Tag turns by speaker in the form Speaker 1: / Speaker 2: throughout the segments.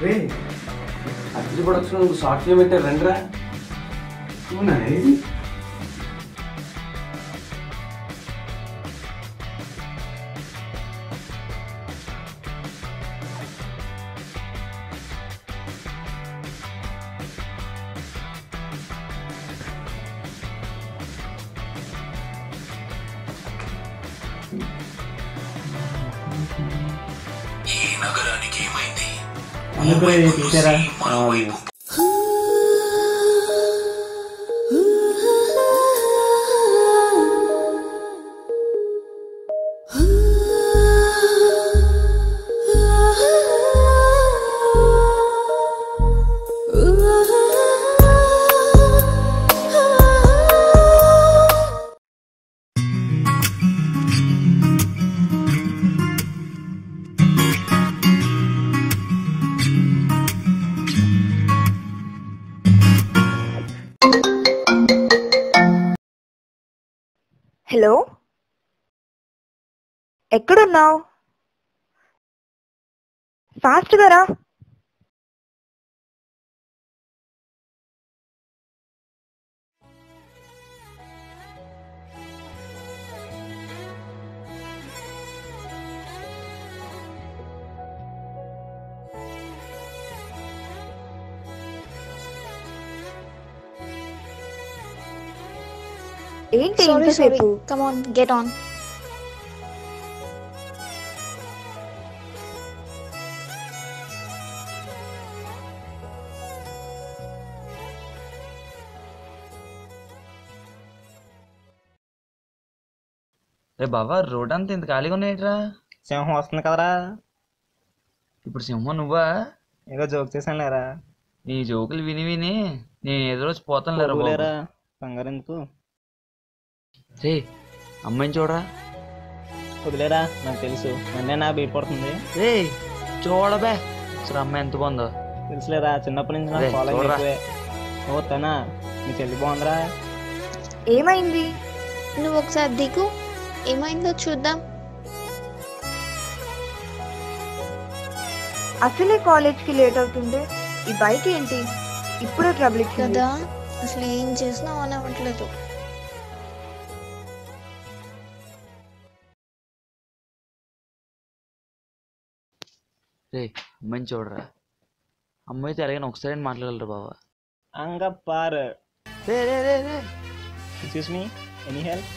Speaker 1: రే Arjun production short film పెట్టారు రండిరా
Speaker 2: అవునా ఇది అందుకు తీసారా
Speaker 3: హలో ఎక్కడున్నావు ఫాస్ట్గా రా ఏంటి
Speaker 4: Sorry, sorry.
Speaker 3: ఇంతసేపు
Speaker 4: Come on, get on.
Speaker 5: రే బావా రోడ్ అంతా ఇంత ఖాళీగా ఉన్నాయిట్రా
Speaker 6: సింహం వస్తుంది కదరా
Speaker 5: ఇప్పుడు సింహం నువ్వా
Speaker 6: ఏదో జోక్ చేశాను లేరా
Speaker 5: నీ జోకులు విని విని నేను ఏదో రోజు పోతాను లేరా బాబు.
Speaker 6: లేరా కంగారు ఎందుకు
Speaker 5: రే అమ్మాయిని చూడరా
Speaker 6: వదిలేరా నాకు తెలుసు నన్నే నా బీట్ పడుతుంది
Speaker 5: రే చూడబే అసలు అమ్మాయి ఎంత బాగుందో
Speaker 6: తెలుసులేరా చిన్నప్పటి నుంచి
Speaker 5: అదే,
Speaker 6: నాకు ఫాలో
Speaker 5: చూడరా.
Speaker 6: ఎక్కువే ఓ తనా నీ చెల్లి బాగుందిరా
Speaker 3: ఏమైంది
Speaker 4: నువ్వు ఒకసారి దిగు ఏమైందో చూద్దాం
Speaker 3: అసలే కాలేజ్ కి లేట్ అవుతుంటే ఈ బైక్ ఏంటి ఇప్పుడే ట్రబుల్ ఇచ్చింది
Speaker 4: కదా అసలు ఏం చేసినా ఆన్ అవ్వట్లేదు
Speaker 5: రే అమ్మాయిని చూడరా అమ్మాయితో ఎలాగైనా ఒకసారి మాట్లాడగలరా బావా
Speaker 6: అంగ పార్
Speaker 5: రే రే రే రే
Speaker 6: ఎక్స్క్యూస్ మీ ఎనీ హెల్ప్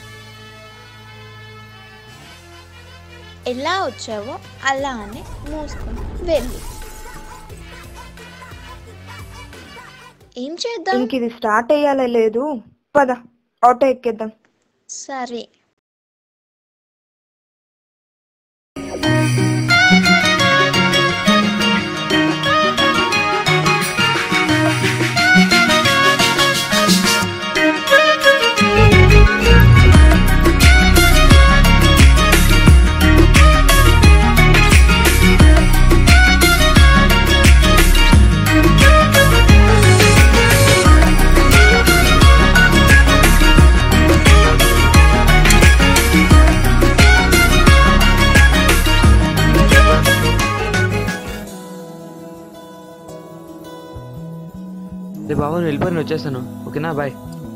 Speaker 4: ఎలా వచ్చావో అలానే మూసుకొని వెళ్ళు ఏం చేద్దాం
Speaker 3: ఇంక ఇది స్టార్ట్ అయ్యాలా లేదు పద ఆటో ఎక్కేద్దాం
Speaker 4: సరే
Speaker 5: రే బాబా నువ్వు వెళ్ళిపోయి నేను వచ్చేస్తాను ఓకేనా బాయ్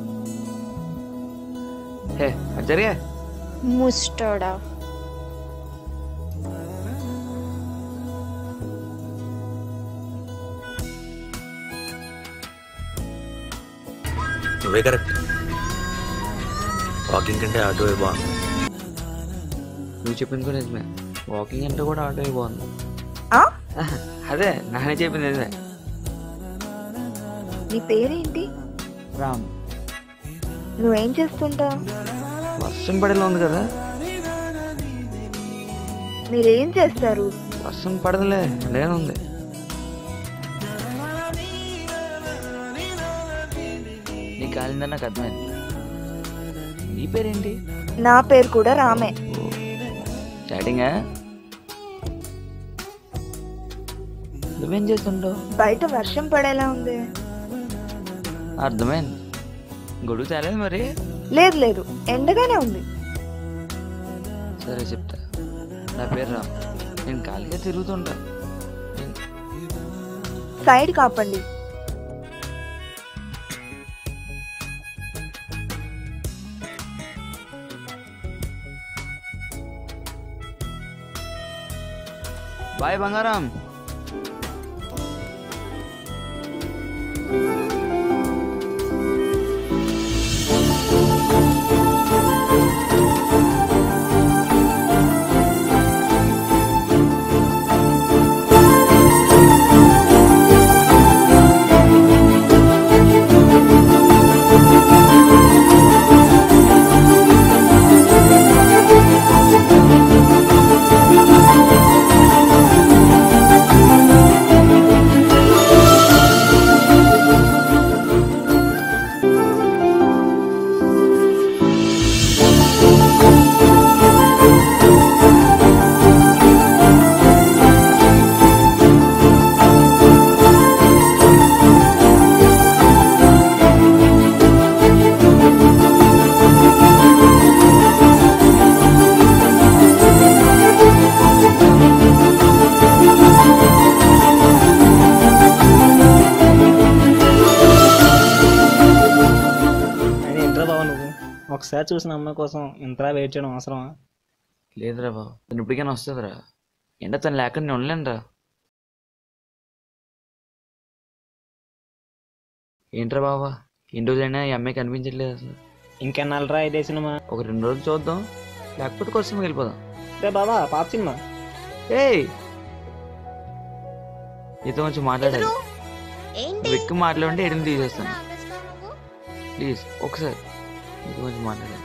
Speaker 5: హే అది జరిగా
Speaker 4: ముస్టోడా
Speaker 7: నువ్వే కరెక్ట్ వాకింగ్ కంటే ఆటో బాగుంది
Speaker 5: నువ్వు చెప్పింది కూడా నిజమే వాకింగ్ అంటే కూడా ఆటో బాగుంది
Speaker 3: ఆ
Speaker 5: అదే నానే చెప్పింది నిజమే
Speaker 3: నీ పేరేంటి
Speaker 5: రామ్
Speaker 3: నువ్వేం చేస్తుంటావు
Speaker 5: వర్షం పడేలా ఉంది కదా
Speaker 3: మీరేం చేస్తారు
Speaker 5: వర్షం పడదులే లేనుంది నీ కాలిందని నాకు అర్థమైంది నీ పేరేంటి
Speaker 3: నా పేరు కూడా రామే
Speaker 5: చాటింగా నువ్వేం చేస్తుంటావు
Speaker 3: బయట వర్షం పడేలా ఉంది
Speaker 5: అర్థమైంది గొడుగు తేలేదు మరి
Speaker 3: లేదు లేదు ఎండగానే ఉంది
Speaker 5: సరే చెప్తా నా పేరు రామ్ నేను ఖాళీగా తిరుగుతుంటా నేను-
Speaker 3: సైడ్ కాపండి
Speaker 5: బాయ్ బంగారం
Speaker 6: అయినా ఏంట్రా బావ నువ్వు ఒకసారి చూసిన అమ్మాయి కోసం ఇంతలా వెయిట్ చేయడం అవసరమా
Speaker 5: లేదురా బాబు తను ఇప్పటికైనా వస్తుందిరా ఎండ తను లేకుండా నేను ఉండలేనురా ఏంట్రా బాబా ఎన్ని రోజులైనా ఈ అమ్మాయి కనిపించట్లేదు అసలు
Speaker 6: ఇంకెన్నాళ్ళరా ఇదే సినిమా
Speaker 5: ఒక రెండు రోజులు చూద్దాం లేకపోతే కోసం వెళ్ళిపోదాం
Speaker 6: రే బాబా పాత సినిమా
Speaker 5: ఏయ్ నీతో కొంచెం మాట్లాడాలి
Speaker 4: ఏంటి
Speaker 5: వెక్కి మాట్లాడంటే ఎడిని తీసేస్తాను
Speaker 4: ఆపేస్తున్నావు నువ్వు?
Speaker 5: ప్లీజ్ ఒకసారి నీతో కొంచెం మాట్లాడాలి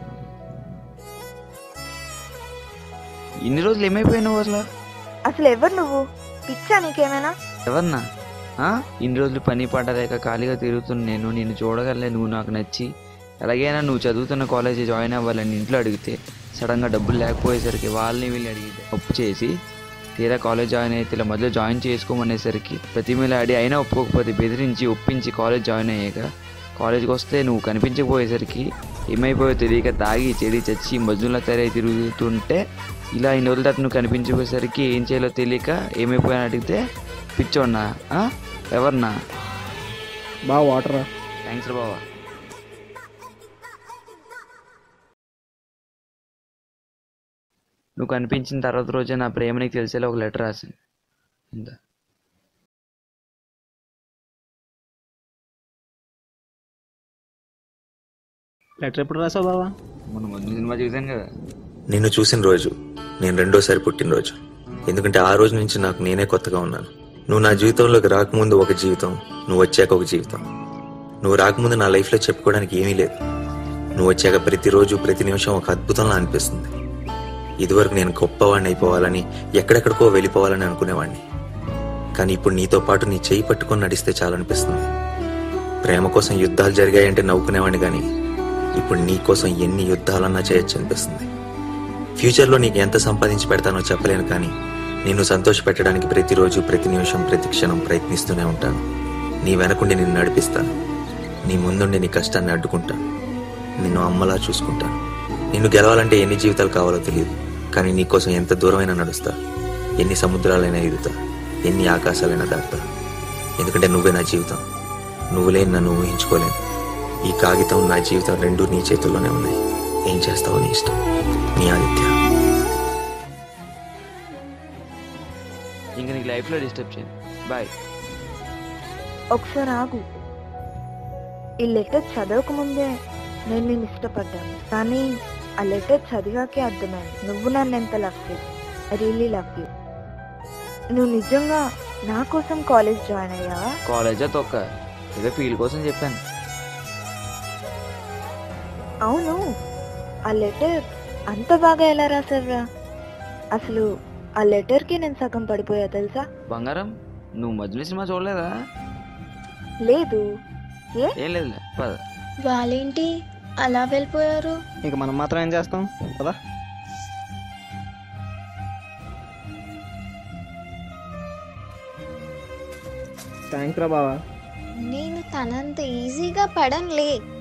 Speaker 5: ఇన్ని రోజులు ఏమైపోయినావు అసలు
Speaker 3: అసలు ఎవరు నువ్వు పిచ్చా నీకేమైనా
Speaker 5: ఎవరన్నా ఆ? ఇన్ని రోజులు పని పడలేక ఖాళీగా తిరుగుతున్న నేను నిన్ను చూడగలే నువ్వు నాకు నచ్చి ఎలాగైనా నువ్వు చదువుతున్న కాలేజీ జాయిన్ అవ్వాలని ఇంట్లో అడిగితే సడన్గా డబ్బులు లేకపోయేసరికి వాళ్ళని వీళ్ళని అడిగితే అప్పు చేసి తీరా కాలేజ్ జాయిన్ అయితే ఇలా మధ్యలో జాయిన్ చేసుకోమనేసరికి ప్రతిమలాడి అయినా ఒప్పుకోకపోతే బెదిరించి ఒప్పించి కాలేజ్ జాయిన్ అయ్యాక కాలేజ్కి వస్తే నువ్వు కనిపించకపోయేసరికి ఏమైపోయో తెలియక తాగి చెడి చచ్చి మధ్యలో తెరై తిరుగుతుంటే ఇలా ఇన్ని రోజుల తర్వాత నువ్వు కనిపించకపోయేసరికి ఏం చేయాలో తెలియక ఏమైపోయాను అడిగితే పిచ్చోన్నా ఆ? ఎవరన్నా
Speaker 6: బాగా వాటర్
Speaker 5: థ్యాంక్స్ రా బావా నువ్వు కనిపించిన తర్వాత రోజే నా ప్రేమ నీకు తెలిసేలా ఒక లెటర్ రాసింది ఇందా
Speaker 6: లెటర్ ఎప్పుడు రాసావు బావా
Speaker 5: మొన్న ముందు సినిమా చూసాను కదా
Speaker 7: నిన్ను చూసిన రోజు నేను రెండోసారి పుట్టినరోజు ఎందుకంటే ఆ రోజు నుంచి నాకు నేనే కొత్తగా ఉన్నాను నువ్వు నా జీవితంలోకి రాకముందు ఒక జీవితం నువ్వు వచ్చాక ఒక జీవితం నువ్వు రాకముందు నా లైఫ్లో చెప్పుకోవడానికి ఏమీ లేదు నువ్వు వచ్చాక ప్రతిరోజు ప్రతి నిమిషం ఒక అద్భుతంలా అనిపిస్తుంది ఇదివరకు నేను గొప్పవాడిని అయిపోవాలని ఎక్కడెక్కడికో వెళ్ళిపోవాలని అనుకునేవాడిని కానీ ఇప్పుడు నీతో పాటు నీ చేయి పట్టుకొని నడిస్తే చాలనిపిస్తుంది ప్రేమ కోసం యుద్ధాలు జరిగాయంటే నవ్వుకునేవాడిని కానీ ఇప్పుడు నీ కోసం ఎన్ని యుద్ధాలన్నా చేయొచ్చు అనిపిస్తుంది ఫ్యూచర్లో నీకు ఎంత సంపాదించి పెడతానో చెప్పలేను కానీ నిన్ను సంతోష పెట్టడానికి ప్రతిరోజు ప్రతి నిమిషం ప్రతి క్షణం ప్రయత్నిస్తూనే ఉంటాను నీ వెనకుండి నిన్ను నడిపిస్తాను నీ ముందుండి నీ కష్టాన్ని అడ్డుకుంటాను నిన్ను అమ్మలా చూసుకుంటాను నిన్ను గెలవాలంటే ఎన్ని జీవితాలు కావాలో తెలియదు కానీ నీకోసం ఎంత దూరమైనా నడుస్తా ఎన్ని సముద్రాలైనా ఎదుగుతా ఎన్ని ఆకాశాలైనా దాటుతా ఎందుకంటే నువ్వే నా జీవితం నువ్వు లేని నన్ను ఊహించుకోలేను ఈ కాగితం నా జీవితం రెండూ నీ చేతుల్లోనే ఉన్నాయి ఏం చేస్తావో నీ ఇష్టం నీ ఆదిత్య
Speaker 5: ఇంకా నీకు లైఫ్లో డిస్టర్బ్ చేయను బాయ్
Speaker 3: ఒకసారి ఆగు ఈ లెటర్ చదవకముందే నేను నేను ఇష్టపడ్డాను కానీ ఆ లెటర్ చదివాకే అర్థమైంది నువ్వు నన్ను ఎంత లవ్ చేసి ఐ రియలీ లవ్ యూ నువ్వు నిజంగా నా కోసం కాలేజ్ జాయిన్ అయ్యావా
Speaker 5: కాలేజా తొక్క ఏదో ఫీల్ కోసం చెప్పాను
Speaker 3: అవును ఆ లెటర్ అంత బాగా ఎలా రాసావురా అసలు ఆ లెటర్కి నేను సగం పడిపోయా తెలుసా
Speaker 5: బంగారం నువ్వు మధ్యలో సినిమా చూడలేదా
Speaker 3: లేదు ఏ
Speaker 5: ఏం లేదులే పద
Speaker 4: వాళ్ళేంటి అలా వెళ్ళిపోయారు
Speaker 6: ఇక మనం మాత్రం ఏం చేస్తాం కదా థ్యాంక్ రా బావా
Speaker 4: నేను తనంత ఈజీగా పడనులే